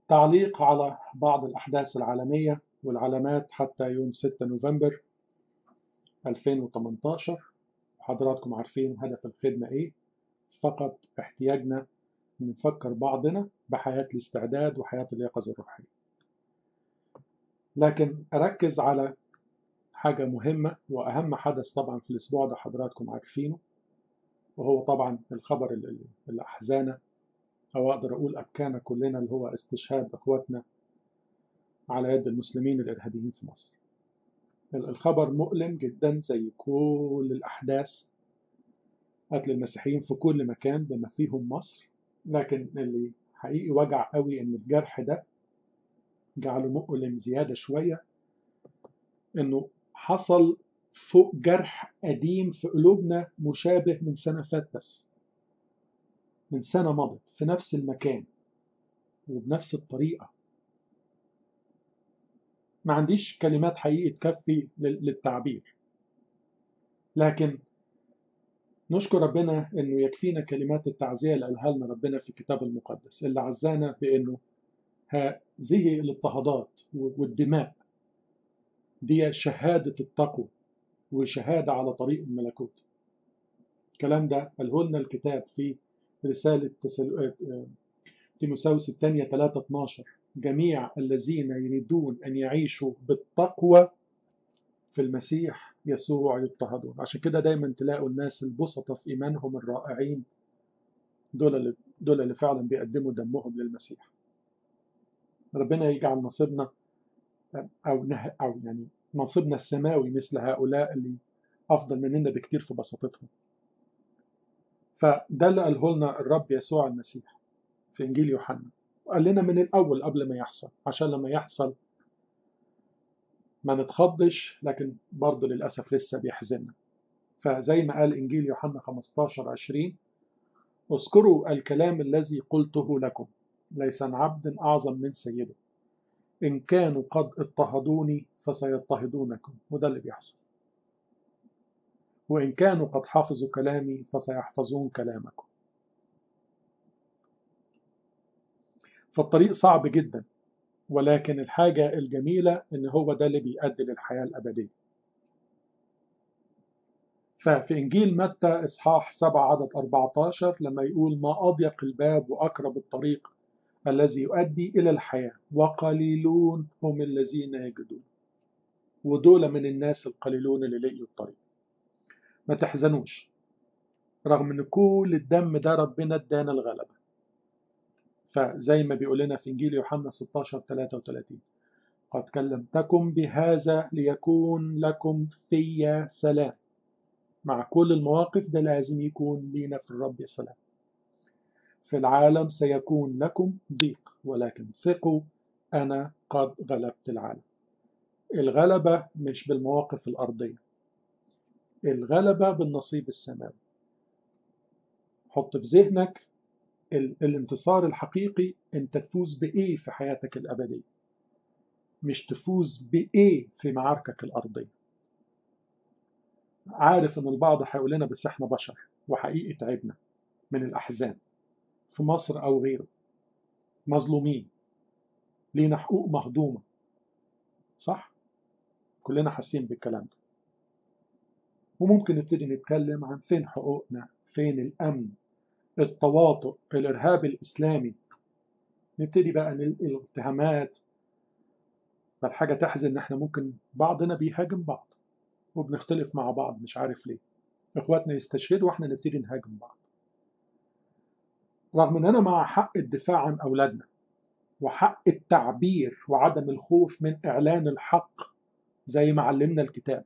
تعليق على بعض الأحداث العالمية والعلامات حتى يوم 6 نوفمبر 2018 حضراتكم عارفين هدف الخدمة إيه فقط احتياجنا نفكر بعضنا بحياة الاستعداد وحياة اليقظة الروحية لكن أركز على حاجة مهمة وأهم حدث طبعا في الأسبوع ده حضراتكم عارفينه وهو طبعا الخبر اللي أحزانا أو أقدر أقول أبكانا كلنا اللي هو استشهاد إخواتنا على يد المسلمين الإرهابيين في مصر الخبر مؤلم جدا زي كل الأحداث قتل المسيحيين في كل مكان بما فيهم مصر لكن اللي حقيقي وجع قوي إن الجرح ده جعله مؤلم زيادة شوية إنه حصل فوق جرح قديم في قلوبنا مشابه من سنة فات بس من سنة مضت في نفس المكان وبنفس الطريقة ما عنديش كلمات حقيقي تكفي للتعبير لكن نشكر ربنا انه يكفينا كلمات التعزية اللي قالها لنا ربنا في الكتاب المقدس اللي عزانا بانه هذه الاضطهادات والدماء دي شهادة التقوى وشهادة على طريق الملكوت الكلام ده قاله لنا الكتاب في رسالة تيموساوس الثانية 3 12 جميع الذين يريدون أن يعيشوا بالتقوى في المسيح يسوع يضطهدون عشان كده دايما تلاقوا الناس البسطة في إيمانهم الرائعين دول اللي, دول اللي فعلا بيقدموا دمهم للمسيح ربنا يجعل نصيبنا أو, نه أو يعني نصيبنا السماوي مثل هؤلاء اللي أفضل مننا بكتير في بساطتهم فده اللي قاله لنا الرب يسوع المسيح في إنجيل يوحنا وقال لنا من الأول قبل ما يحصل عشان لما يحصل ما نتخضش لكن برضه للأسف لسه بيحزننا فزي ما قال إنجيل يوحنا 15 20 اذكروا الكلام الذي قلته لكم ليس عن عبد أعظم من سيده إن كانوا قد اضطهدوني فسيضطهدونكم وده اللي بيحصل وإن كانوا قد حافظوا كلامي فسيحفظون كلامكم فالطريق صعب جدا ولكن الحاجة الجميلة إن هو ده اللي بيؤدي للحياة الأبدية ففي إنجيل متى إصحاح 7 عدد 14 لما يقول ما أضيق الباب وأقرب الطريق الذي يؤدي إلى الحياة وقليلون هم الذين يجدون ودول من الناس القليلون اللي لقيوا الطريق ما تحزنوش رغم ان كل الدم ده ربنا ادانا الغلبه فزي ما بيقول لنا في انجيل يوحنا 16 33 قد كلمتكم بهذا ليكون لكم في سلام مع كل المواقف ده لازم يكون لينا في الرب سلام في العالم سيكون لكم ضيق ولكن ثقوا انا قد غلبت العالم الغلبه مش بالمواقف الارضيه الغلبة بالنصيب السماوي حط في ذهنك الانتصار الحقيقي انت تفوز بايه في حياتك الابديه مش تفوز بايه في معاركك الارضيه عارف ان البعض هيقول لنا بس احنا بشر وحقيقي تعبنا من الاحزان في مصر او غيره مظلومين لينا حقوق مهضومه صح كلنا حاسين بالكلام ده وممكن نبتدي نتكلم عن فين حقوقنا فين الأمن التواطؤ الإرهاب الإسلامي نبتدي بقى الاتهامات بل حاجة تحزن إن إحنا ممكن بعضنا بيهاجم بعض وبنختلف مع بعض مش عارف ليه إخواتنا يستشهدوا وإحنا نبتدي نهاجم بعض رغم إن أنا مع حق الدفاع عن أولادنا وحق التعبير وعدم الخوف من إعلان الحق زي ما علمنا الكتاب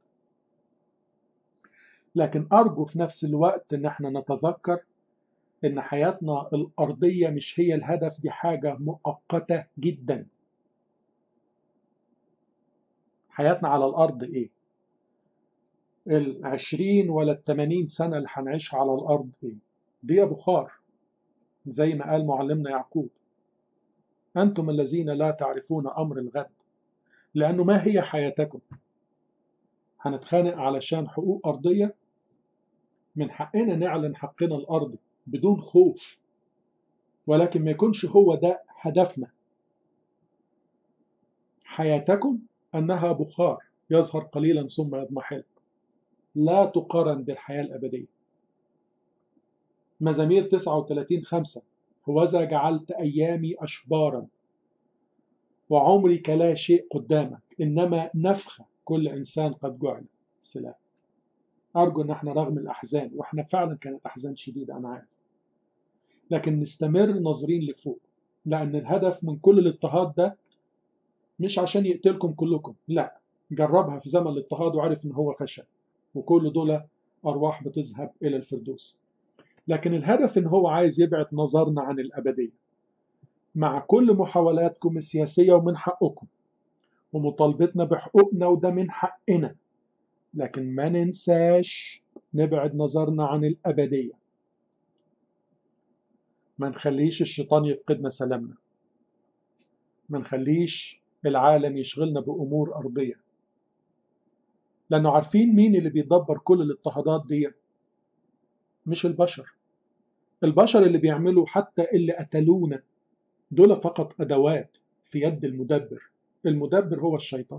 لكن أرجو في نفس الوقت إن احنا نتذكر إن حياتنا الأرضية مش هي الهدف دي حاجة مؤقتة جدا حياتنا على الأرض إيه؟ العشرين ولا التمانين سنة اللي هنعيشها على الأرض إيه؟ دي بخار زي ما قال معلمنا يعقوب أنتم الذين لا تعرفون أمر الغد لأنه ما هي حياتكم؟ هنتخانق علشان حقوق أرضية من حقنا نعلن حقنا الأرضي بدون خوف ولكن ما يكونش هو ده هدفنا حياتكم أنها بخار يظهر قليلا ثم يضمحل لا تقارن بالحياة الأبدية مزامير 39 5 هوذا جعلت أيامي أشبارا وعمري كلا شيء قدامك إنما نفخة كل إنسان قد جعل سلام أرجو إن احنا رغم الأحزان وإحنا فعلا كانت أحزان شديدة أنا عارف لكن نستمر ناظرين لفوق لأن الهدف من كل الاضطهاد ده مش عشان يقتلكم كلكم لا جربها في زمن الاضطهاد وعرف إن هو فشل وكل دول أرواح بتذهب إلى الفردوس لكن الهدف إن هو عايز يبعد نظرنا عن الأبدية مع كل محاولاتكم السياسية ومن حقكم ومطالبتنا بحقوقنا وده من حقنا لكن ما ننساش نبعد نظرنا عن الأبدية ما نخليش الشيطان يفقدنا سلامنا ما نخليش العالم يشغلنا بأمور أرضية لأنه عارفين مين اللي بيدبر كل الاضطهادات دي مش البشر البشر اللي بيعملوا حتى اللي قتلونا دول فقط أدوات في يد المدبر المدبر هو الشيطان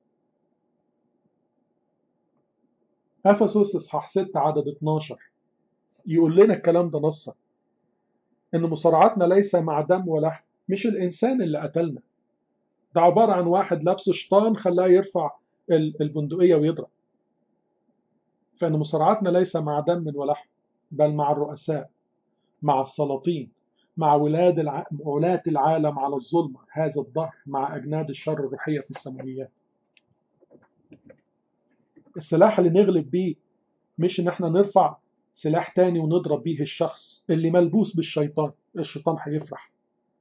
أفسس إصحاح 6 عدد 12 يقول لنا الكلام ده نصا إن مصارعتنا ليس مع دم ولحم مش الإنسان اللي قتلنا ده عبارة عن واحد لابس شيطان خلاه يرفع البندقية ويضرب فإن مصارعتنا ليس مع دم ولحم بل مع الرؤساء مع السلاطين مع ولاد الع... ولاة العالم على الظلمة هذا الظهر مع أجناد الشر الروحية في السماويات السلاح اللي نغلب بيه مش ان احنا نرفع سلاح تاني ونضرب بيه الشخص اللي ملبوس بالشيطان الشيطان هيفرح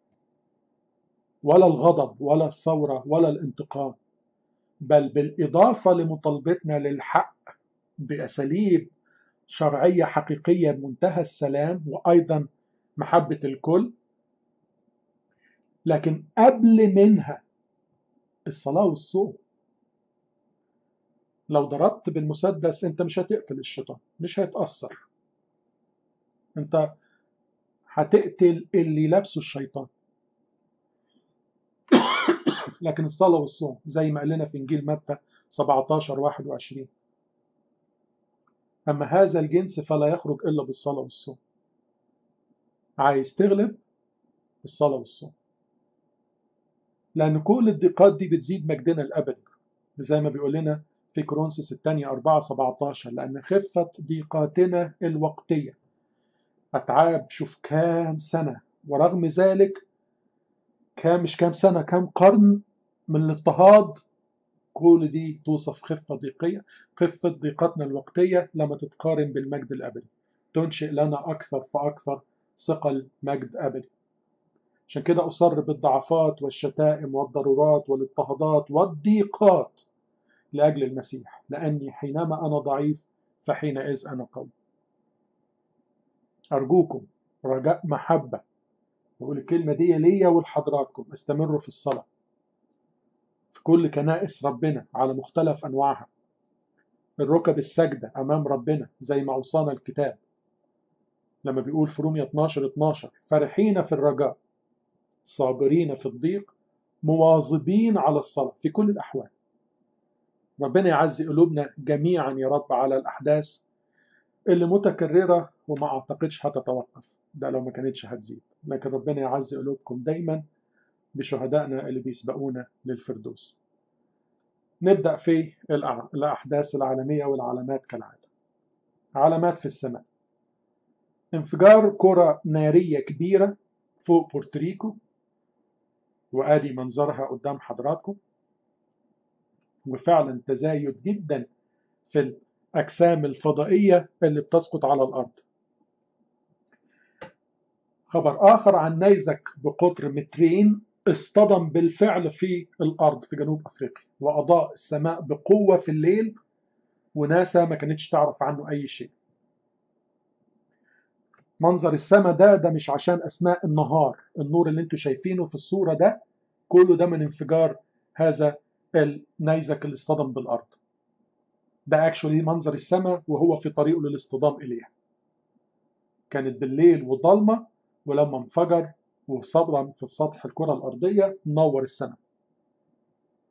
ولا الغضب ولا الثورة ولا الانتقام بل بالإضافة لمطالبتنا للحق بأساليب شرعية حقيقية بمنتهى السلام وأيضا محبة الكل لكن قبل منها الصلاة والصوم لو ضربت بالمسدس انت مش هتقتل الشيطان مش هيتأثر انت هتقتل اللي لابسه الشيطان لكن الصلاة والصوم زي ما قال لنا في إنجيل متى 17 21 أما هذا الجنس فلا يخرج إلا بالصلاة والصوم عايز تغلب الصلاة والصوم لأن كل الضيقات دي بتزيد مجدنا الأبدي زي ما بيقول لنا في كورنثوس الثانية 4 17 لأن خفة ضيقاتنا الوقتية أتعاب شوف كام سنة ورغم ذلك كام مش كام سنة كام قرن من الاضطهاد كل دي توصف خفة ضيقية خفة ضيقتنا الوقتية لما تتقارن بالمجد الأبدي تنشئ لنا أكثر فأكثر ثقل مجد أبدي عشان كده أصر بالضعفات والشتائم والضرورات والاضطهادات والضيقات لأجل المسيح لأني حينما أنا ضعيف فحينئذ أنا قوي أرجوكم رجاء محبة بقول الكلمة دي ليا ولحضراتكم استمروا في الصلاة في كل كنائس ربنا على مختلف أنواعها الركب السجدة أمام ربنا زي ما أوصانا الكتاب لما بيقول في رومية 12 12 فرحين في الرجاء صابرين في الضيق مواظبين على الصلاة في كل الأحوال ربنا يعزي قلوبنا جميعا يا رب على الأحداث اللي متكررة وما أعتقدش هتتوقف ده لو ما كانتش هتزيد لكن ربنا يعزي قلوبكم دايما بشهدائنا اللي بيسبقونا للفردوس نبدأ في الأحداث العالمية والعلامات كالعادة علامات في السماء انفجار كرة نارية كبيرة فوق بورتريكو وآدي منظرها قدام حضراتكم وفعلا تزايد جدا في الأجسام الفضائية اللي بتسقط على الأرض خبر آخر عن نيزك بقطر مترين اصطدم بالفعل في الأرض في جنوب أفريقيا وأضاء السماء بقوة في الليل وناسا ما كانتش تعرف عنه أي شيء منظر السماء ده ده مش عشان أثناء النهار النور اللي انتوا شايفينه في الصورة ده كله ده من انفجار هذا النيزك اللي اصطدم بالأرض ده اكشولي منظر السماء وهو في طريقه للاصطدام إليها كانت بالليل وضلمة ولما انفجر وصدم في سطح الكرة الأرضية نور السماء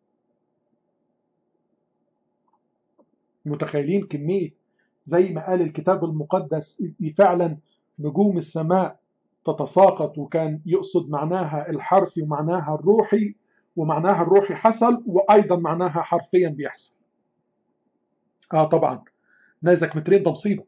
متخيلين كمية زي ما قال الكتاب المقدس فعلا نجوم السماء تتساقط وكان يقصد معناها الحرفي ومعناها الروحي ومعناها الروحي حصل وأيضا معناها حرفيا بيحصل اه طبعا نيزك مترين ده مصيبه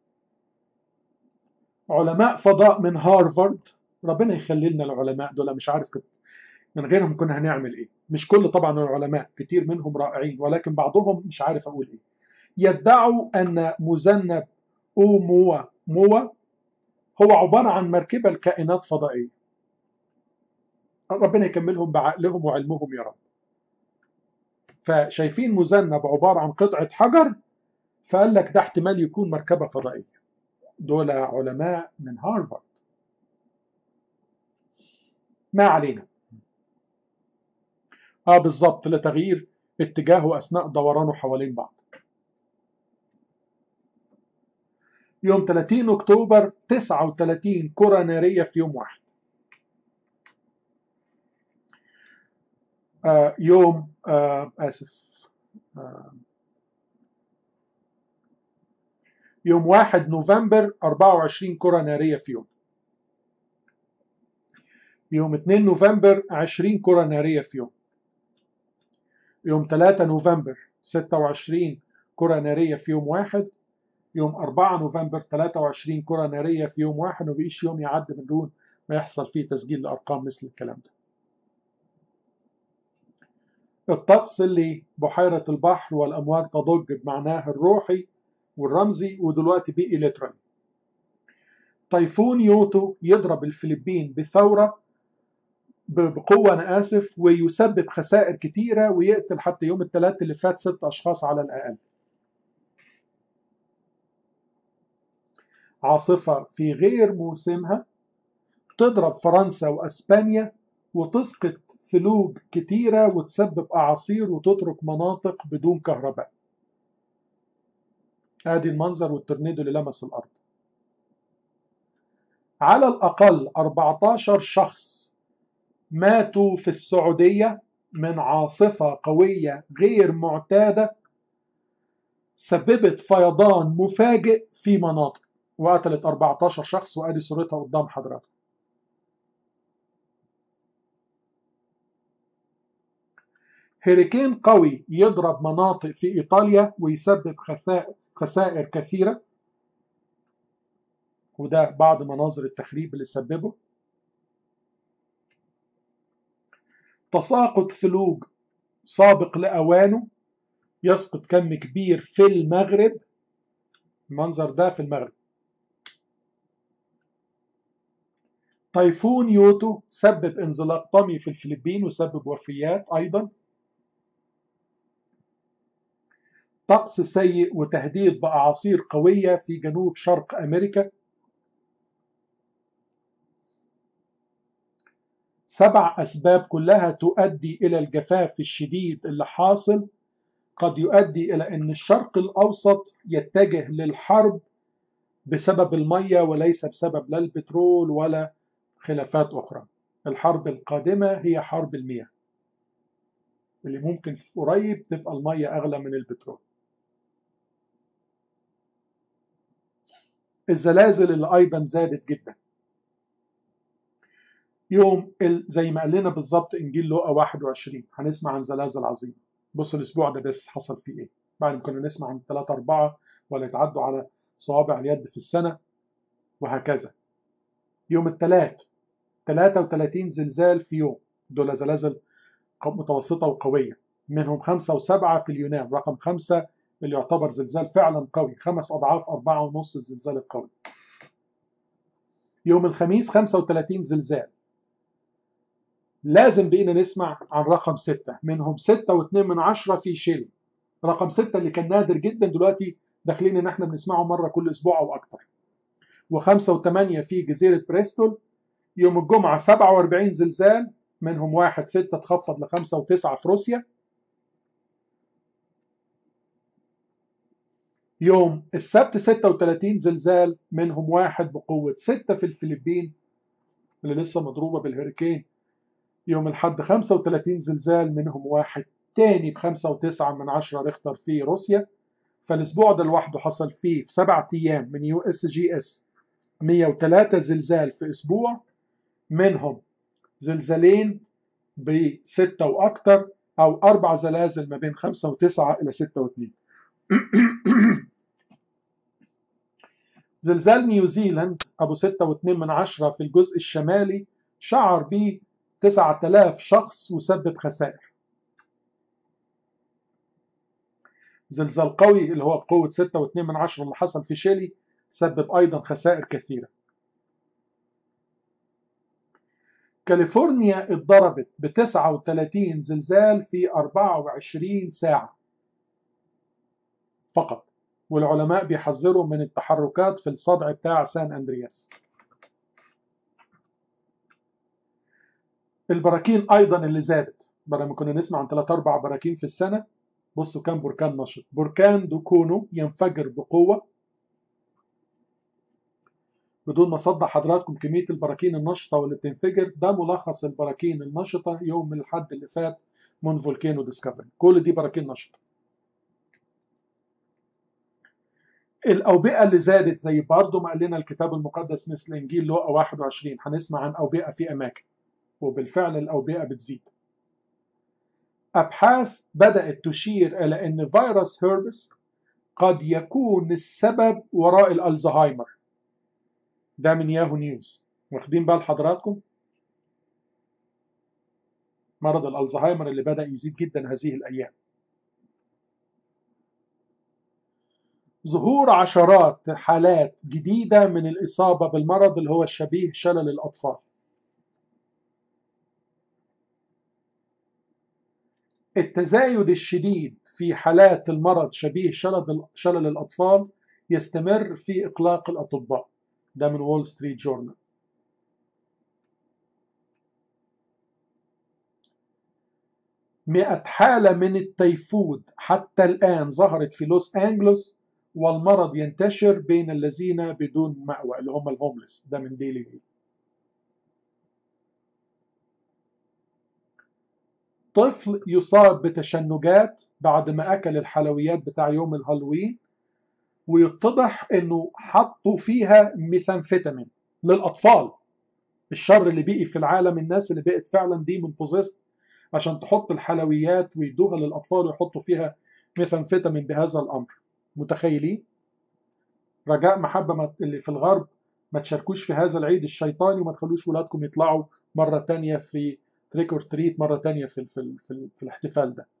علماء فضاء من هارفارد ربنا يخلي لنا العلماء دول مش عارف كنت من غيرهم كنا هنعمل ايه مش كل طبعا العلماء كتير منهم رائعين ولكن بعضهم مش عارف اقول ايه يدعوا ان مذنب اوموا موا هو عباره عن مركبه لكائنات فضائيه ربنا يكملهم بعقلهم وعلمهم يا رب فشايفين مذنب عباره عن قطعه حجر فقال لك ده احتمال يكون مركبه فضائيه دول علماء من هارفارد ما علينا اه بالظبط لتغيير اتجاهه اثناء دورانه حوالين بعض يوم 30 اكتوبر 39 كرة نارية في يوم واحد آه يوم آه اسف آه يوم 1 نوفمبر 24 كرة نارية في يوم يوم 2 نوفمبر 20 كرة نارية في يوم يوم 3 نوفمبر 26 كرة نارية في يوم واحد يوم 4 نوفمبر 23 كرة نارية في يوم واحد وبيش يوم يعدي من دون ما يحصل فيه تسجيل لأرقام مثل الكلام ده الطقس اللي بحيرة البحر والأمواج تضج بمعناه الروحي والرمزي ودلوقتي بقي لترالي طيفون يوتو يضرب الفلبين بثورة بقوة أنا آسف ويسبب خسائر كتيرة ويقتل حتى يوم الثلاث اللي فات ست أشخاص على الأقل عاصفة في غير موسمها تضرب فرنسا وأسبانيا وتسقط ثلوج كتيرة وتسبب أعاصير وتترك مناطق بدون كهرباء ادي المنظر والتورنيدو اللي لمس الارض على الاقل 14 شخص ماتوا في السعوديه من عاصفه قويه غير معتاده سببت فيضان مفاجئ في مناطق وقتلت 14 شخص وادي صورتها قدام حضراتكم هيريكين قوي يضرب مناطق في ايطاليا ويسبب خسائر كثيره وده بعض مناظر التخريب اللي سببه تساقط ثلوج سابق لأوانه يسقط كم كبير في المغرب المنظر ده في المغرب طيفون يوتو سبب انزلاق طمي في الفلبين وسبب وفيات أيضا طقس سيء وتهديد بأعاصير قوية في جنوب شرق أمريكا سبع أسباب كلها تؤدي إلى الجفاف الشديد اللي حاصل قد يؤدي إلى أن الشرق الأوسط يتجه للحرب بسبب المية وليس بسبب لا البترول ولا خلافات أخرى الحرب القادمة هي حرب المياه اللي ممكن في قريب تبقى المية أغلى من البترول الزلازل اللي أيضا زادت جدا يوم زي ما قال لنا بالظبط انجيل لوقا 21 هنسمع عن زلازل عظيمه بص الاسبوع ده بس حصل فيه ايه بعد ما كنا نسمع عن 3 4 ولا يتعدوا على صوابع اليد في السنه وهكذا يوم الثلاث 33 زلزال في يوم دول زلازل متوسطه وقويه منهم خمسه وسبعه في اليونان رقم خمسه اللي يعتبر زلزال فعلا قوي خمس اضعاف أربعة ونص الزلزال القوي يوم الخميس 35 زلزال لازم بقينا نسمع عن رقم ستة منهم ستة واثنين من عشرة في شيل رقم ستة اللي كان نادر جدا دلوقتي داخلين ان احنا بنسمعه مرة كل اسبوع او اكتر وخمسة وثمانية في جزيرة بريستول يوم الجمعة 47 زلزال منهم واحد ستة تخفض لخمسة وتسعة في روسيا يوم السبت 36 زلزال منهم واحد بقوة ستة في الفلبين اللي لسه مضروبة بالهريكين يوم الحد 35 زلزال منهم واحد تاني بخمسة وتسعة من عشرة ريختر في روسيا فالاسبوع ده لوحده حصل فيه في سبعة ايام من يو اس جي اس 103 زلزال في اسبوع منهم زلزالين بستة واكتر او اربع زلازل ما بين خمسة وتسعة الى ستة واثنين زلزال نيوزيلاند ابو ستة واتنين من عشرة في الجزء الشمالي شعر به 9000 شخص وسبب خسائر زلزال قوي اللي هو بقوة 6.2 من عشرة اللي حصل في شيلي سبب أيضا خسائر كثيرة كاليفورنيا اتضربت ب 39 زلزال في 24 ساعة فقط والعلماء بيحذروا من التحركات في الصدع بتاع سان أندرياس البراكين أيضا اللي زادت بدل ما كنا نسمع عن 3 4 براكين في السنة بصوا كم بركان نشط بركان دوكونو ينفجر بقوة بدون ما اصدق حضراتكم كمية البراكين النشطة واللي بتنفجر ده ملخص البراكين النشطة يوم الحد اللي فات من فولكانو ديسكفري كل دي براكين نشطة الأوبئة اللي زادت زي برضه ما قال لنا الكتاب المقدس مثل إنجيل لوقا 21 هنسمع عن أوبئة في أماكن وبالفعل الأوبئة بتزيد أبحاث بدأت تشير إلى أن فيروس هيربس قد يكون السبب وراء الألزهايمر ده من ياهو نيوز واخدين بال حضراتكم مرض الألزهايمر اللي بدأ يزيد جدا هذه الأيام ظهور عشرات حالات جديدة من الإصابة بالمرض اللي هو الشبيه شلل الأطفال التزايد الشديد في حالات المرض شبيه شلل شلل الأطفال يستمر في إقلاق الأطباء ده من وول ستريت جورنال مئة حالة من التيفود حتى الآن ظهرت في لوس أنجلوس والمرض ينتشر بين الذين بدون مأوى اللي هم الهوملس ده من ديلي ميل طفل يصاب بتشنجات بعد ما أكل الحلويات بتاع يوم الهالوين ويتضح انه حطوا فيها ميثامفيتامين للاطفال الشر اللي بقي في العالم الناس اللي بقت فعلا دي من بوزيست عشان تحط الحلويات ويدوها للاطفال ويحطوا فيها ميثامفيتامين بهذا الامر متخيلين رجاء محبه اللي في الغرب ما تشاركوش في هذا العيد الشيطاني وما تخلوش ولادكم يطلعوا مره تانية في تريك اور تريت مره تانية في في في, في الاحتفال ده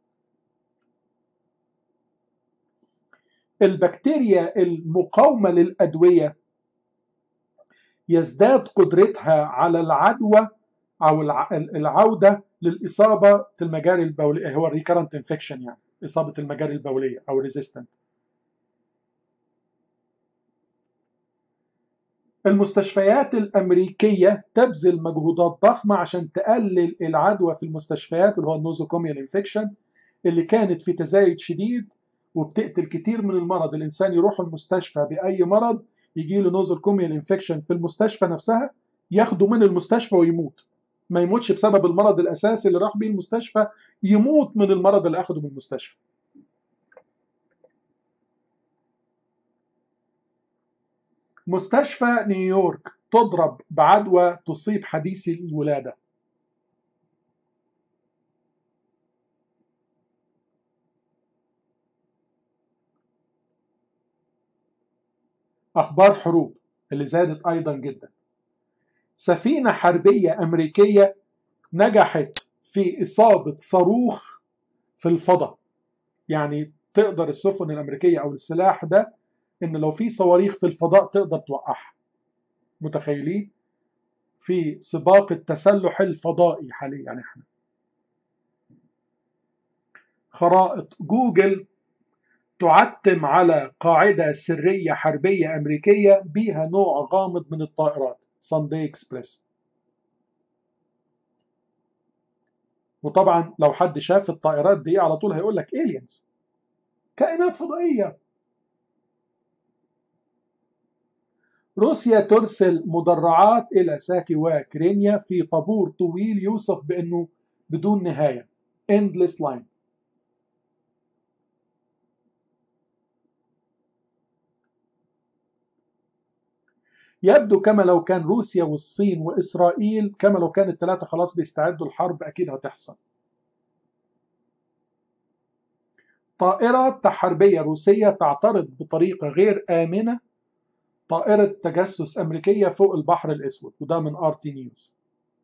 البكتيريا المقاومة للأدوية يزداد قدرتها على العدوى أو العودة للإصابة في المجاري البولية هو الريكرنت انفكشن يعني إصابة المجاري البولية أو ريزيستنت المستشفيات الأمريكية تبذل مجهودات ضخمة عشان تقلل العدوى في المستشفيات اللي هو النوزوكوميال انفكشن اللي كانت في تزايد شديد وبتقتل كتير من المرض الانسان يروح المستشفى باي مرض يجي له نوزل كوميال انفكشن في المستشفى نفسها ياخده من المستشفى ويموت ما يموتش بسبب المرض الاساسي اللي راح بيه المستشفى يموت من المرض اللي اخده من المستشفى مستشفى نيويورك تضرب بعدوى تصيب حديثي الولاده أخبار حروب اللي زادت أيضا جدا سفينة حربية أمريكية نجحت في إصابة صاروخ في الفضاء يعني تقدر السفن الأمريكية أو السلاح ده إن لو في صواريخ في الفضاء تقدر توقعها متخيلين في سباق التسلح الفضائي حاليا يعني احنا خرائط جوجل تعتم على قاعدة سرية حربية أمريكية بها نوع غامض من الطائرات ساندي إكسبريس وطبعا لو حد شاف الطائرات دي على طول هيقول لك إيلينز كائنات فضائية روسيا ترسل مدرعات إلى ساكي وكريميا في طابور طويل يوصف بأنه بدون نهاية endless line يبدو كما لو كان روسيا والصين وإسرائيل كما لو كان الثلاثة خلاص بيستعدوا الحرب أكيد هتحصل طائرة حربية روسية تعترض بطريقة غير آمنة طائرة تجسس أمريكية فوق البحر الأسود وده من ار تي نيوز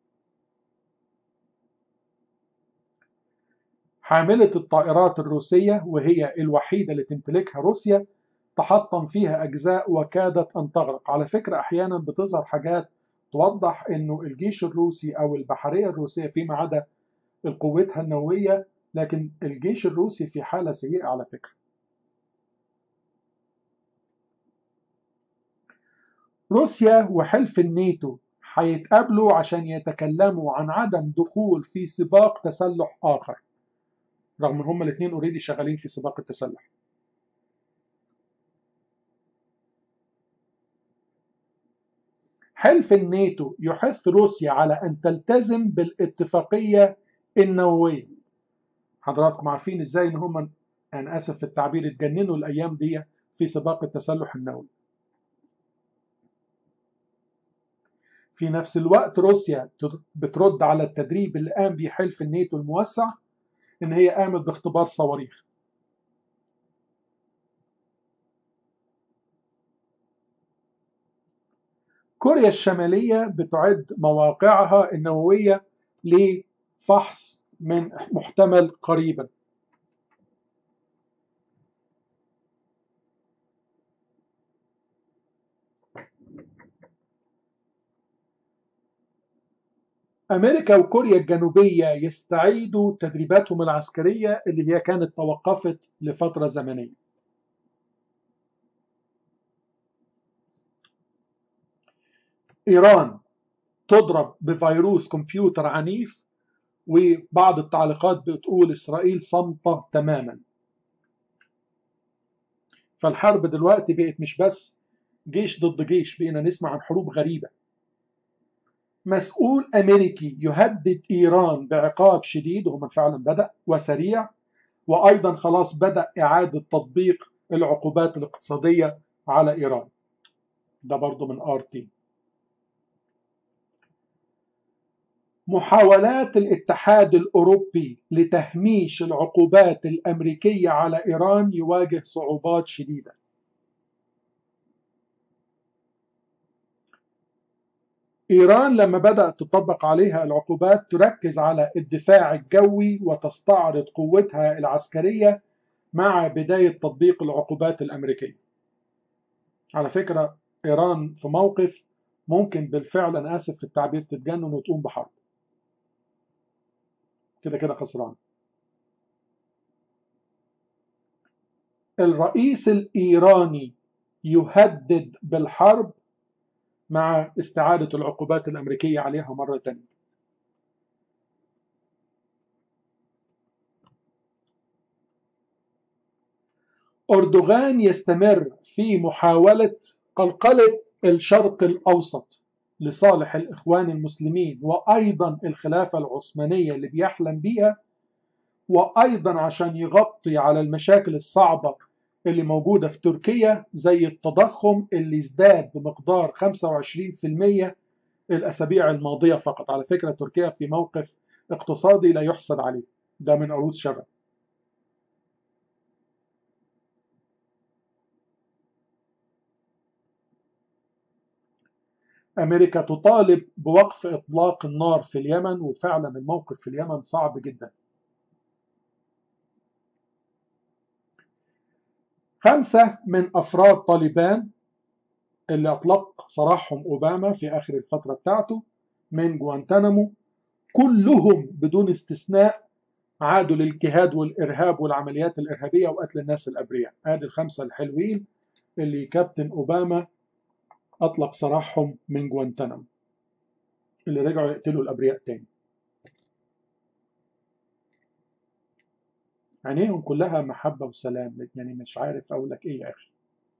حاملة الطائرات الروسية وهي الوحيدة اللي تمتلكها روسيا تحطم فيها أجزاء وكادت أن تغرق على فكرة أحيانا بتظهر حاجات توضح أنه الجيش الروسي أو البحرية الروسية فيما عدا قوتها النووية لكن الجيش الروسي في حالة سيئة على فكرة روسيا وحلف الناتو هيتقابلوا عشان يتكلموا عن عدم دخول في سباق تسلح آخر رغم ان هما الاثنين اوريدي شغالين في سباق التسلح حلف الناتو يحث روسيا على ان تلتزم بالاتفاقيه النوويه حضراتكم عارفين ازاي ان هم انا اسف في التعبير اتجننوا الايام دي في سباق التسلح النووي في نفس الوقت روسيا بترد على التدريب اللي قام به حلف الناتو الموسع ان هي قامت باختبار صواريخ كوريا الشمالية بتعد مواقعها النووية لفحص من محتمل قريبا أمريكا وكوريا الجنوبية يستعيدوا تدريباتهم العسكرية اللي هي كانت توقفت لفترة زمنية إيران تضرب بفيروس كمبيوتر عنيف وبعض التعليقات بتقول إسرائيل صامتة تماما فالحرب دلوقتي بقت مش بس جيش ضد جيش بقينا نسمع عن حروب غريبة مسؤول أمريكي يهدد إيران بعقاب شديد وهو فعلا بدأ وسريع وأيضا خلاص بدأ إعادة تطبيق العقوبات الاقتصادية على إيران ده برضو من آر تي محاولات الاتحاد الأوروبي لتهميش العقوبات الأمريكية على إيران يواجه صعوبات شديدة إيران لما بدأت تطبق عليها العقوبات تركز على الدفاع الجوي وتستعرض قوتها العسكرية مع بداية تطبيق العقوبات الأمريكية على فكرة إيران في موقف ممكن بالفعل أنا آسف في التعبير تتجنن وتقوم بحرب كده كده خسران الرئيس الإيراني يهدد بالحرب مع استعادة العقوبات الأمريكية عليها مرة تانية أردوغان يستمر في محاولة قلقلة الشرق الأوسط لصالح الإخوان المسلمين وأيضا الخلافة العثمانية اللي بيحلم بيها وأيضا عشان يغطي على المشاكل الصعبة اللي موجودة في تركيا زي التضخم اللي ازداد بمقدار 25% الأسابيع الماضية فقط على فكرة تركيا في موقف اقتصادي لا يحسد عليه ده من عروض شغب أمريكا تطالب بوقف إطلاق النار في اليمن وفعلا الموقف في اليمن صعب جدا خمسة من أفراد طالبان اللي أطلق سراحهم أوباما في آخر الفترة بتاعته من جوانتانامو كلهم بدون استثناء عادوا للجهاد والإرهاب والعمليات الإرهابية وقتل الناس الأبرياء هذه الخمسة الحلوين اللي كابتن أوباما أطلق سراحهم من جوانتانامو اللي رجعوا يقتلوا الأبرياء تاني عينيهم كلها محبة وسلام يعني مش عارف أقول لك إيه يا أخي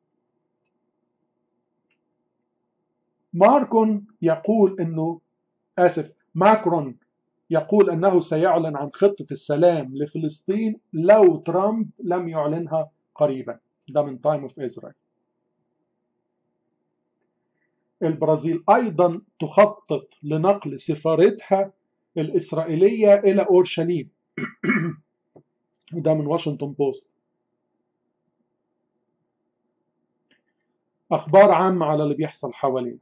ماركون يقول أنه آسف ماكرون يقول أنه سيعلن عن خطة السلام لفلسطين لو ترامب لم يعلنها قريبا ده من تايم اوف إسرائيل البرازيل أيضا تخطط لنقل سفارتها الإسرائيلية إلى أورشليم وده من واشنطن بوست أخبار عامة على اللي بيحصل حوالينا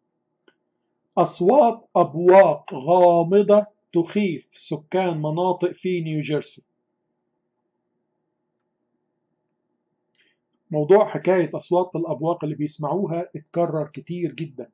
أصوات أبواق غامضة تخيف سكان مناطق في نيوجيرسي موضوع حكاية أصوات الأبواق اللي بيسمعوها اتكرر كتير جدا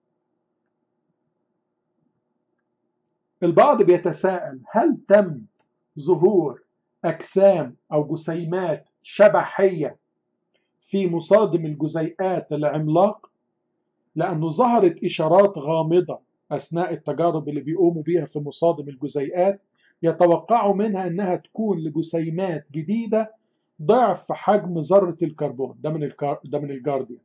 البعض بيتساءل هل تم ظهور أجسام أو جسيمات شبحية في مصادم الجزيئات العملاق لأنه ظهرت إشارات غامضة أثناء التجارب اللي بيقوموا بيها في مصادم الجزيئات يتوقعوا منها أنها تكون لجسيمات جديدة ضعف حجم ذرة الكربون ده من الكار... ده من الجارديان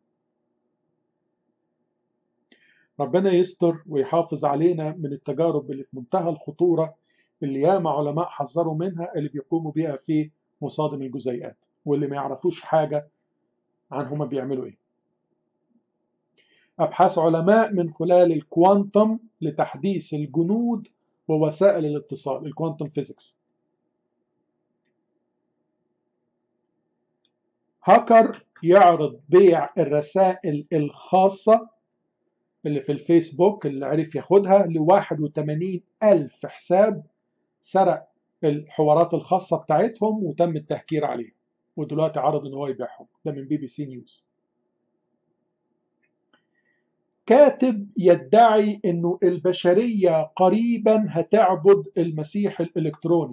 ربنا يستر ويحافظ علينا من التجارب اللي في منتهى الخطورة اللي ياما علماء حذروا منها اللي بيقوموا بيها في مصادم الجزيئات واللي ما يعرفوش حاجة عن هما بيعملوا ايه أبحاث علماء من خلال الكوانتم لتحديث الجنود ووسائل الاتصال الكوانتم فيزيكس هاكر يعرض بيع الرسائل الخاصة اللي في الفيسبوك اللي عرف ياخدها ل 81 ألف حساب سرق الحوارات الخاصة بتاعتهم وتم التهكير عليهم ودلوقتي عرض ان هو يبيعهم ده من بي بي سي نيوز كاتب يدعي انه البشرية قريبا هتعبد المسيح الالكتروني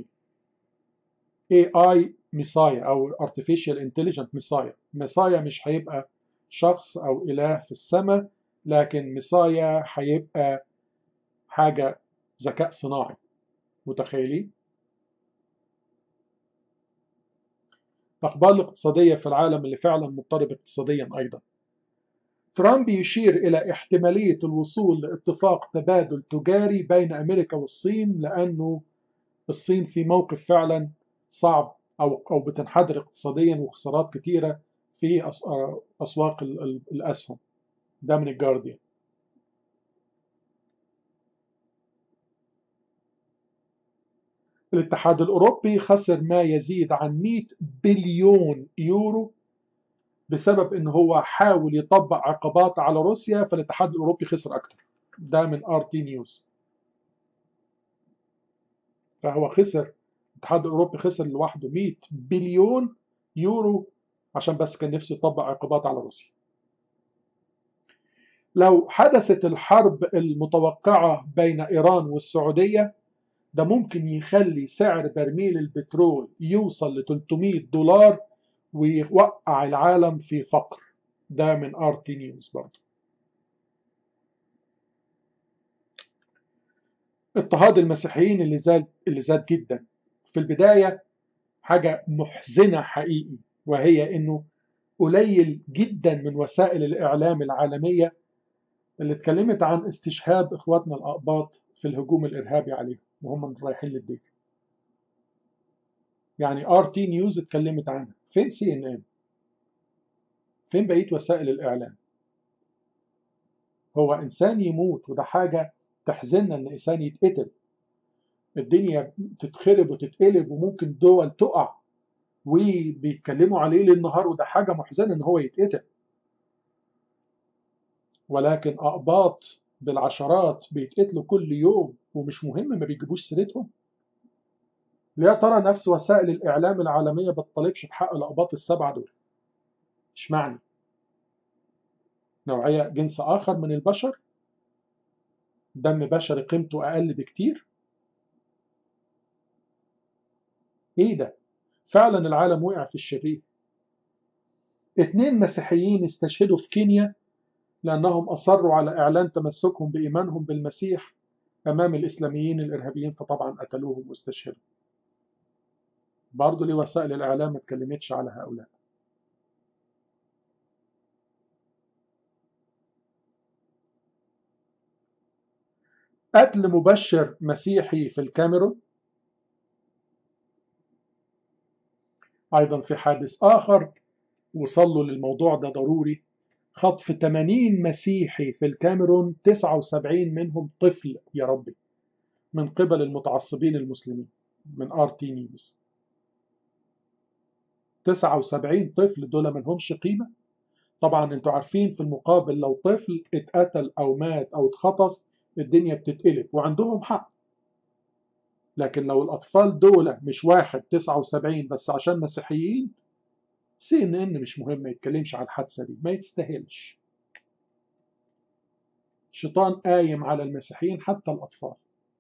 AI ميسايا او artificial intelligent ميسايا ميسايا مش هيبقى شخص او اله في السماء لكن ميسايا هيبقى حاجة ذكاء صناعي متخيلين الأخبار الاقتصادية في العالم اللي فعلا مضطرب اقتصاديا أيضا ترامب يشير إلى احتمالية الوصول لاتفاق تبادل تجاري بين أمريكا والصين لأنه الصين في موقف فعلا صعب أو أو بتنحدر اقتصاديا وخسارات كتيرة في أسواق الأسهم ده من الجارديان الاتحاد الأوروبي خسر ما يزيد عن 100 بليون يورو بسبب ان هو حاول يطبق عقوبات على روسيا فالاتحاد الأوروبي خسر أكتر ده من ار تي نيوز فهو خسر الاتحاد الأوروبي خسر لوحده 100 بليون يورو عشان بس كان نفسه يطبق عقوبات على روسيا لو حدثت الحرب المتوقعة بين إيران والسعودية ده ممكن يخلي سعر برميل البترول يوصل ل 300 دولار ويوقع العالم في فقر ده من ار تي نيوز برضه اضطهاد المسيحيين اللي زاد اللي زاد جدا في البداية حاجة محزنة حقيقي وهي انه قليل جدا من وسائل الإعلام العالمية اللي اتكلمت عن استشهاد إخواتنا الأقباط في الهجوم الإرهابي عليهم وهم رايحين للدين يعني ار تي نيوز اتكلمت عنها فين سي ان ان فين بقيه وسائل الاعلام هو انسان يموت وده حاجه تحزننا ان انسان يتقتل الدنيا تتخرب وتتقلب وممكن دول تقع وبيتكلموا عليه ليل نهار وده حاجه محزنه ان هو يتقتل ولكن اقباط بالعشرات بيتقتلوا كل يوم ومش مهم ما بيجيبوش سيرتهم يا ترى نفس وسائل الإعلام العالمية بتطالبش بحق الأقباط السبعة دول اشمعنى نوعية جنس آخر من البشر دم بشري قيمته أقل بكتير إيه ده فعلا العالم وقع في الشرير اتنين مسيحيين استشهدوا في كينيا لأنهم أصروا على إعلان تمسكهم بإيمانهم بالمسيح أمام الإسلاميين الإرهابيين فطبعا قتلوهم واستشهدوا برضه ليه وسائل الإعلام ما اتكلمتش على هؤلاء قتل مبشر مسيحي في الكاميرون أيضا في حادث آخر وصلوا للموضوع ده ضروري خطف 80 مسيحي في الكاميرون 79 منهم طفل يا ربي من قبل المتعصبين المسلمين من ار تي نيوز 79 طفل دول ما لهمش قيمه طبعا انتوا عارفين في المقابل لو طفل اتقتل او مات او اتخطف الدنيا بتتقلب وعندهم حق لكن لو الاطفال دول مش واحد 79 بس عشان مسيحيين سي ان ان مش مهم ما يتكلمش عن الحادثه دي ما يستاهلش شيطان قايم على المسيحيين حتى الاطفال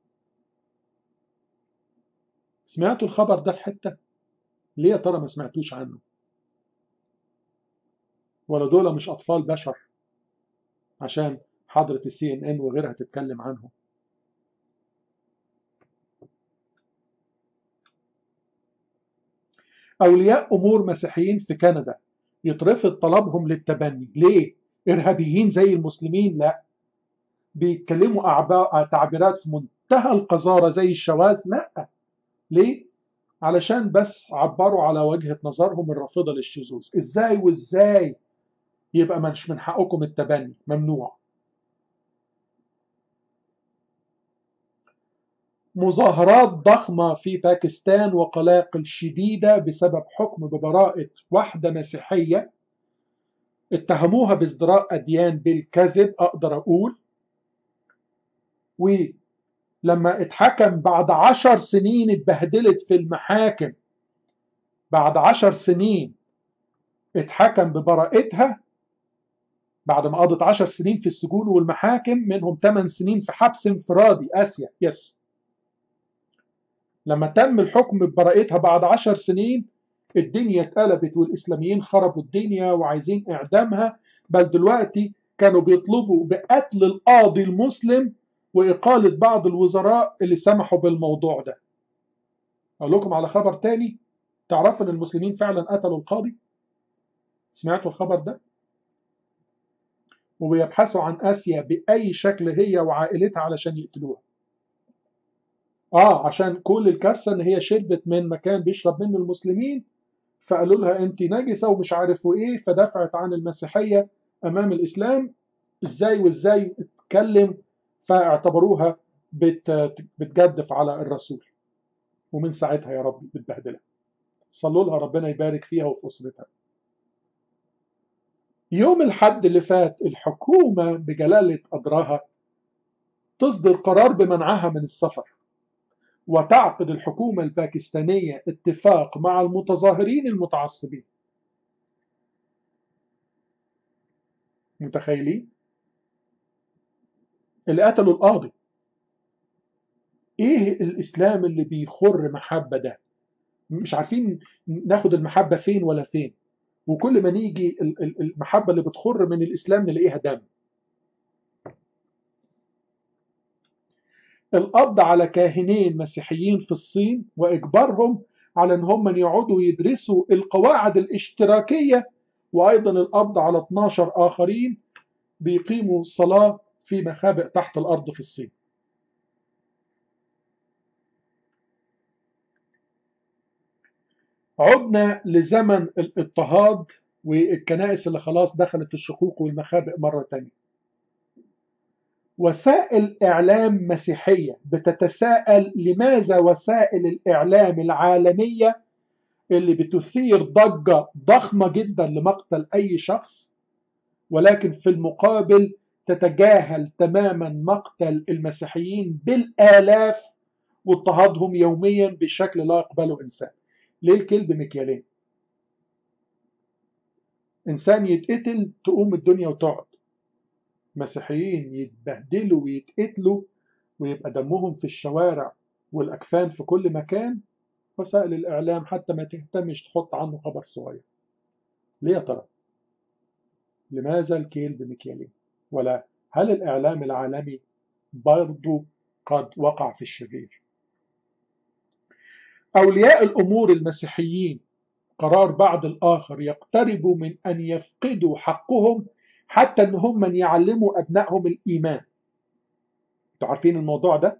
سمعتوا الخبر ده في حته ليه يا ترى ما سمعتوش عنه ولا دول مش اطفال بشر عشان حضرة السي ان ان وغيرها تتكلم عنهم أولياء أمور مسيحيين في كندا يترفض طلبهم للتبني ليه؟ إرهابيين زي المسلمين؟ لا بيتكلموا أعباء تعبيرات في منتهى القذارة زي الشواذ؟ لا ليه؟ علشان بس عبروا على وجهة نظرهم الرافضة للشذوذ إزاي وإزاي يبقى مش من حقكم التبني ممنوع مظاهرات ضخمة في باكستان وقلاقل شديدة بسبب حكم ببراءة واحدة مسيحية اتهموها بازدراء أديان بالكذب أقدر أقول ولما اتحكم بعد عشر سنين اتبهدلت في المحاكم بعد عشر سنين اتحكم ببراءتها بعد ما قضت عشر سنين في السجون والمحاكم منهم 8 سنين في حبس انفرادي آسيا يس لما تم الحكم ببراءتها بعد عشر سنين الدنيا اتقلبت والإسلاميين خربوا الدنيا وعايزين إعدامها بل دلوقتي كانوا بيطلبوا بقتل القاضي المسلم وإقالة بعض الوزراء اللي سمحوا بالموضوع ده أقول لكم على خبر تاني تعرفوا إن المسلمين فعلا قتلوا القاضي سمعتوا الخبر ده وبيبحثوا عن آسيا بأي شكل هي وعائلتها علشان يقتلوها اه عشان كل الكارثه ان هي شربت من مكان بيشرب منه المسلمين فقالوا لها انت نجسه ومش عارف وايه فدفعت عن المسيحيه امام الاسلام ازاي وازاي تتكلم فاعتبروها بت بتجدف على الرسول ومن ساعتها يا رب بتبهدلها صلوا لها ربنا يبارك فيها وفي اسرتها يوم الحد اللي فات الحكومه بجلاله قدرها تصدر قرار بمنعها من السفر وتعقد الحكومة الباكستانية اتفاق مع المتظاهرين المتعصبين متخيلين اللي قتلوا القاضي ايه الاسلام اللي بيخر محبة ده مش عارفين ناخد المحبة فين ولا فين وكل ما نيجي المحبة اللي بتخر من الاسلام نلاقيها دم القبض على كاهنين مسيحيين في الصين واجبارهم على ان هم يقعدوا يدرسوا القواعد الاشتراكيه وايضا القبض على 12 اخرين بيقيموا صلاه في مخابئ تحت الارض في الصين. عدنا لزمن الاضطهاد والكنائس اللي خلاص دخلت الشقوق والمخابئ مره تانيه. وسائل إعلام مسيحية بتتساءل لماذا وسائل الإعلام العالمية اللي بتثير ضجة ضخمة جدا لمقتل أي شخص ولكن في المقابل تتجاهل تماما مقتل المسيحيين بالآلاف واضطهادهم يوميا بشكل لا يقبله إنسان ليه الكلب مكيالين إنسان يتقتل تقوم الدنيا وتقعد مسيحيين يتبهدلوا ويتقتلوا ويبقى دمهم في الشوارع والأكفان في كل مكان وسائل الإعلام حتى ما تهتمش تحط عنه خبر صغير ليه يا ترى؟ لماذا الكيل بمكيالين؟ ولا هل الإعلام العالمي برضو قد وقع في الشرير؟ أولياء الأمور المسيحيين قرار بعض الآخر يقتربوا من أن يفقدوا حقهم حتى ان هم من يعلموا ابنائهم الايمان انتوا عارفين الموضوع ده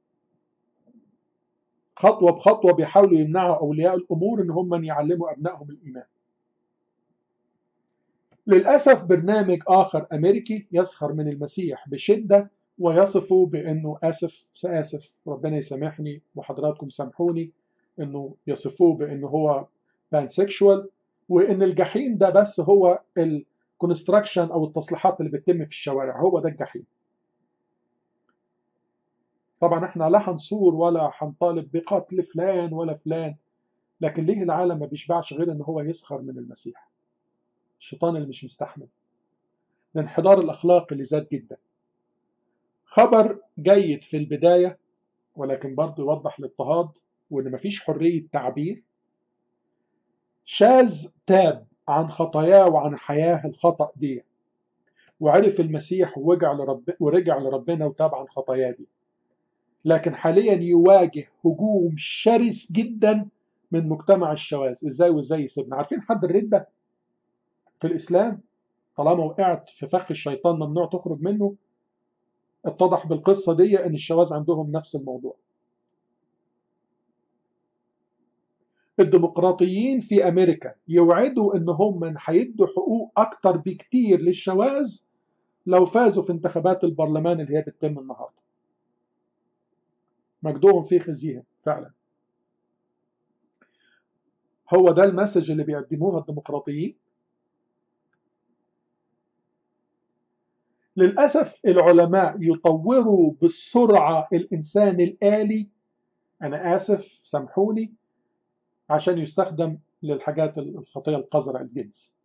خطوه بخطوه بيحاولوا يمنعوا اولياء الامور ان هم من يعلموا ابنائهم الايمان للأسف برنامج آخر أمريكي يسخر من المسيح بشدة ويصفه بأنه آسف سآسف ربنا يسامحني وحضراتكم سامحوني أنه يصفوه بأنه هو بانسكشوال وأن الجحيم ده بس هو الكونستراكشن أو التصليحات اللي بتتم في الشوارع هو ده الجحيم طبعا احنا لا هنصور ولا هنطالب بقتل فلان ولا فلان لكن ليه العالم ما بيشبعش غير ان هو يسخر من المسيح الشيطان اللي مش مستحمل الانحدار الاخلاقي اللي زاد جدا خبر جيد في البداية ولكن برضه يوضح الاضطهاد وان مفيش حرية تعبير شاذ تاب عن خطاياه وعن حياه الخطأ دي وعرف المسيح ورجع لرب ورجع لربنا وتاب عن خطاياه دي لكن حاليا يواجه هجوم شرس جدا من مجتمع الشواذ ازاي وازاي يسيبنا عارفين حد الردة في الاسلام طالما وقعت في فخ الشيطان ممنوع تخرج منه اتضح بالقصة دي ان الشواذ عندهم نفس الموضوع الديمقراطيين في امريكا يوعدوا ان هم من هيدوا حقوق اكتر بكتير للشواذ لو فازوا في انتخابات البرلمان اللي هي بتتم النهارده مجدهم في خزيهم فعلا هو ده المسج اللي بيقدموها الديمقراطيين للأسف العلماء يطوروا بالسرعة الإنسان الآلي أنا آسف سامحوني عشان يستخدم للحاجات الخطية القذرة الجنس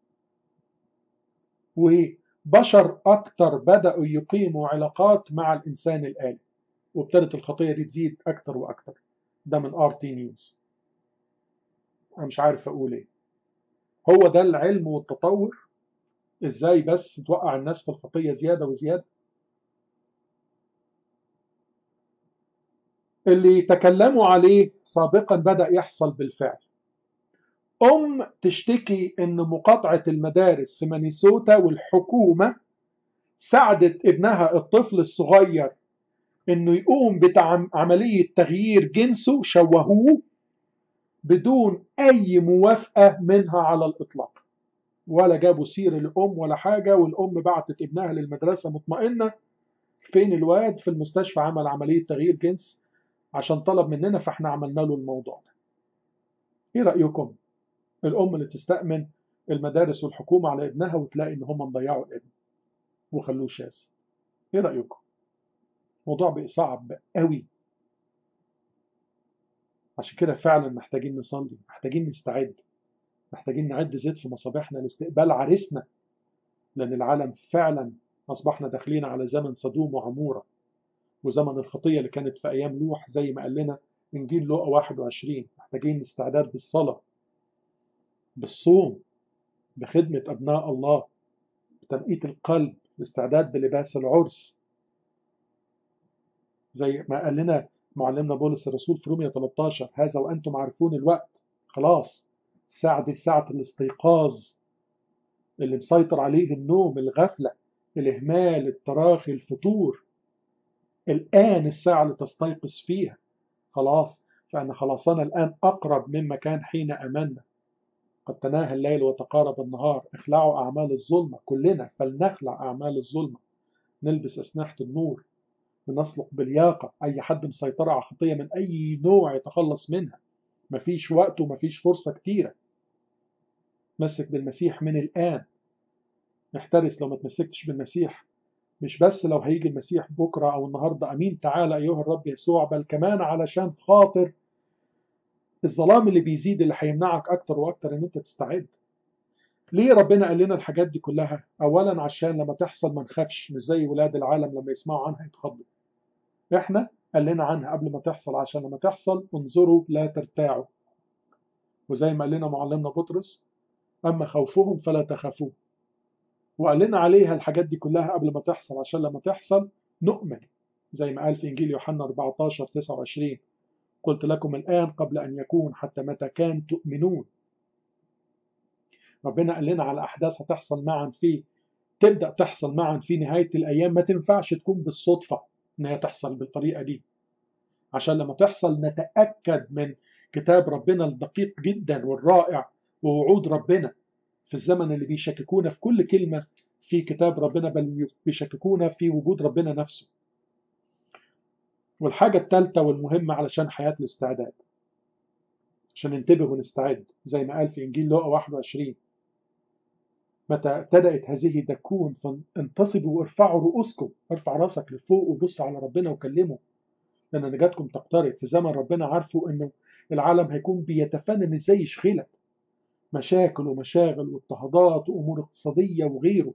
وبشر أكتر بدأوا يقيموا علاقات مع الإنسان الآلي وابتدت الخطية دي تزيد أكتر وأكتر ده من ار تي نيوز أنا مش عارف أقول إيه هو ده العلم والتطور إزاي بس توقع الناس في الخطية زيادة وزيادة اللي تكلموا عليه سابقا بدأ يحصل بالفعل أم تشتكي إن مقاطعة المدارس في مانيسوتا والحكومة ساعدت ابنها الطفل الصغير إنه يقوم بعملية تغيير جنسه شوهوه بدون أي موافقة منها على الإطلاق ولا جابوا سير الأم ولا حاجة والأم بعتت ابنها للمدرسة مطمئنة فين الواد في المستشفى عمل عملية تغيير جنس عشان طلب مننا فاحنا عملنا له الموضوع ده ايه رأيكم الأم اللي تستأمن المدارس والحكومة على ابنها وتلاقي ان هم مضيعوا الابن وخلوه شاذ ايه رأيكم الموضوع بقى صعب قوي عشان كده فعلا محتاجين نصلي محتاجين نستعد محتاجين نعد زيت في مصابيحنا لاستقبال عريسنا لأن العالم فعلا أصبحنا داخلين على زمن صدوم وعمورة وزمن الخطية اللي كانت في أيام لوح زي ما قال لنا إنجيل لوقا 21 محتاجين استعداد بالصلاة بالصوم بخدمة أبناء الله بتنقية القلب باستعداد بلباس العرس زي ما قال لنا معلمنا بولس الرسول في رومية 13 هذا وأنتم عارفون الوقت خلاص الساعة دي ساعة الاستيقاظ اللي مسيطر عليه النوم الغفلة الإهمال التراخي الفتور الآن الساعة اللي تستيقظ فيها خلاص فأن خلاصنا الآن أقرب مما كان حين أمنا قد تناهى الليل وتقارب النهار اخلعوا أعمال الظلمة كلنا فلنخلع أعمال الظلمة نلبس أسنحة النور بنسلق بلياقة أي حد مسيطر على خطية من أي نوع يتخلص منها مفيش وقت ومفيش فرصة كتيرة تمسك بالمسيح من الآن احترس لو ما تمسكتش بالمسيح مش بس لو هيجي المسيح بكرة أو النهاردة أمين تعالى أيها الرب يسوع بل كمان علشان خاطر الظلام اللي بيزيد اللي هيمنعك أكتر وأكتر إن أنت تستعد ليه ربنا قال لنا الحاجات دي كلها أولا عشان لما تحصل ما نخافش مش زي ولاد العالم لما يسمعوا عنها يتخضوا إحنا قال لنا عنها قبل ما تحصل عشان لما تحصل انظروا لا ترتاعوا وزي ما قال لنا معلمنا بطرس أما خوفهم فلا تخافوا وقال لنا عليها الحاجات دي كلها قبل ما تحصل عشان لما تحصل نؤمن زي ما قال في إنجيل يوحنا 14 29 قلت لكم الآن قبل أن يكون حتى متى كان تؤمنون ربنا قال لنا على أحداث هتحصل معا في تبدأ تحصل معا في نهاية الأيام ما تنفعش تكون بالصدفة إنها تحصل بالطريقة دي عشان لما تحصل نتأكد من كتاب ربنا الدقيق جدا والرائع ووعود ربنا في الزمن اللي بيشككونا في كل كلمة في كتاب ربنا بل بيشككونا في وجود ربنا نفسه والحاجة الثالثة والمهمة علشان حياة الاستعداد عشان ننتبه ونستعد زي ما قال في إنجيل لوقا 21 متى ابتدأت هذه تكون فانتصبوا وارفعوا رؤوسكم ارفع راسك لفوق وبص على ربنا وكلمه لأن نجاتكم تقترب في زمن ربنا عارفه إنه العالم هيكون بيتفنن إزاي يشغلك مشاكل ومشاغل واضطهادات وأمور اقتصادية وغيره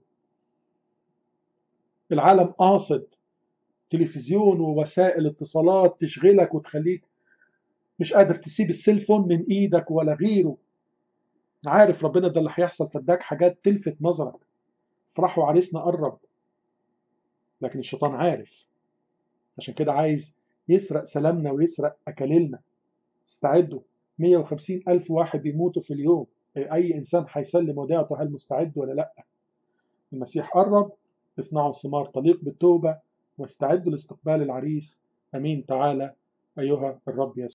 العالم قاصد تلفزيون ووسائل اتصالات تشغلك وتخليك مش قادر تسيب السيلفون من ايدك ولا غيره عارف ربنا ده اللي هيحصل فاداك حاجات تلفت نظرك فرحوا عريسنا قرب لكن الشيطان عارف عشان كده عايز يسرق سلامنا ويسرق أكاليلنا استعدوا 150 ألف واحد بيموتوا في اليوم أي إنسان هيسلم وديعته هل مستعد ولا لأ المسيح قرب اصنعوا الثمار طليق بالتوبة واستعدوا لاستقبال العريس أمين تعالى أيها الرب يسوع